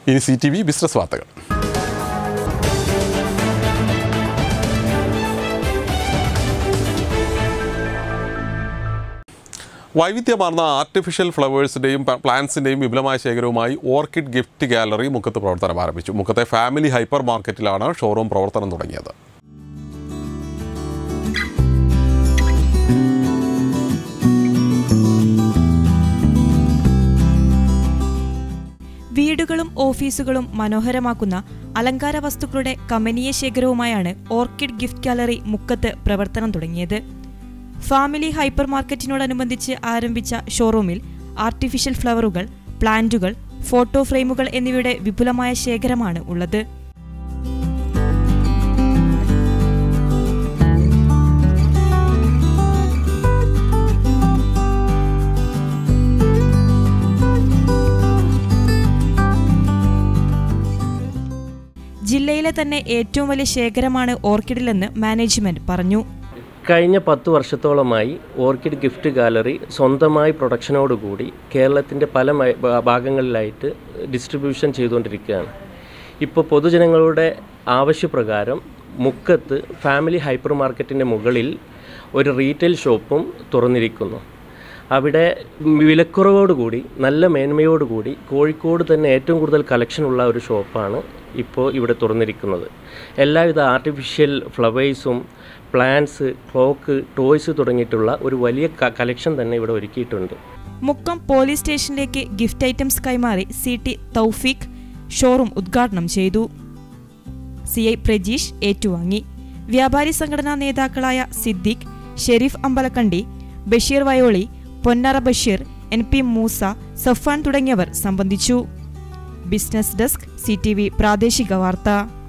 ഇനി C T V business വാർത്തകൾ വൈവിധ്യമാർന്ന ആർട്ടിഫിഷ്യൽ ഫ്ലവേഴ്സിൻ്റെയും പ്ലാന്റ്സിൻ്റെയും വിപുലമായ ശേഖരവുമായി ഓർക്കിഡ് ഗിഫ്റ്റ് ഗാലറി മുക്കത്ത് പ്രവർത്തനം ആരംഭിച്ചു മുക്കത്തെ ഫാമിലി ഹൈപ്പർ മാർക്കറ്റിലാണ് ഷോറൂം പ്രവർത്തനം തുടങ്ങിയത് വീടുകളും ഓഫീസുകളും മനോഹരമാക്കുന്ന അലങ്കാര വസ്തുക്കളുടെ കമനീയ ശേഖരവുമായാണ് ഓർക്കിഡ് ഗിഫ്റ്റ് ഗാലറി മുക്കത്ത് പ്രവർത്തനം തുടങ്ങിയത് ഫാമിലി ഹൈപ്പർ മാർക്കറ്റിനോടനുബന്ധിച്ച് ആരംഭിച്ച ഷോറൂമിൽ ആർട്ടിഫിഷ്യൽ ഫ്ലവറുകൾ പ്ലാന്റുകൾ ഫോട്ടോ ഫ്രെയിമുകൾ എന്നിവയുടെ വിപുലമായ ശേഖരമാണ് ഉള്ളത് ജില്ലയിലെ തന്നെ ഏറ്റവും വലിയ ശേഖരമാണ് ഓർക്കിഡിലെന്ന് മാനേജ്മെന്റ് പറഞ്ഞു കഴിഞ്ഞ പത്ത് വർഷത്തോളമായി ഓർക്കിഡ് ഗിഫ്റ്റ് ഗാലറി സ്വന്തമായി പ്രൊഡക്ഷനോടുകൂടി കേരളത്തിൻ്റെ പല മ- ഭാ- ഭാഗങ്ങളിലായിട്ട് ഡിസ്ട്രിബ്യൂഷൻ ചെയ്തുകൊണ്ടിരിക്കുകയാണ് ഇപ്പോൾ പൊതുജനങ്ങളുടെ ആവശ്യപ്രകാരം മുക്കത്ത് ഫാമിലി ഹൈപ്പർ മാർക്കറ്റിൻ്റെ മുകളിൽ ഒരു റീറ്റെയിൽ ഷോപ്പും തുറന്നിരിക്കുന്നു അവിടെ വിലക്കുറവോടുകൂടി നല്ല മേന്മയോടുകൂടി കോഴിക്കോട് തന്നെ ഏറ്റവും കൂടുതൽ കളക്ഷനുള്ള ഒരു ഷോപ്പാണ് ഇപ്പോൾ ഇവിടെ തുറന്നിരിക്കുന്നത് എല്ലാവിധ ആർട്ടിഫിഷ്യൽ ഫ്ലവേഴ്സും പ്ലാന്റ്സ് ക്ലോക്ക് ടോയ്സ് തുടങ്ങിയിട്ടുള്ള ഒരു വലിയ കളക്ഷൻ തന്നെ ഇവിടെ ഒരുക്കിയിട്ടുണ്ട് മുക്കം പോലീസ് സ്റ്റേഷനിലേക്ക് ഗിഫ്റ്റ് ഐറ്റംസ് കൈമാറി സി ടി തൗഫീഖ് ഷോറൂം ഉദ്ഘാടനം ചെയ്തു സി ഐ പ്രജീഷ് ഏറ്റുവാങ്ങി വ്യാപാരി സംഘടനാ നേതാക്കളായ സിദ്ദിഖ് ഷെരീഫ് അമ്പലക്കണ്ടി ബഷീർ വയോളി പൊന്നറ ബഷീർ എൻ പി മൂസ സഫാൻ തുടങ്ങിയവർ സംബന്ധിച്ചു ബിസിനസ് ഡെസ്ക് സി പ്രാദേശിക വാർത്ത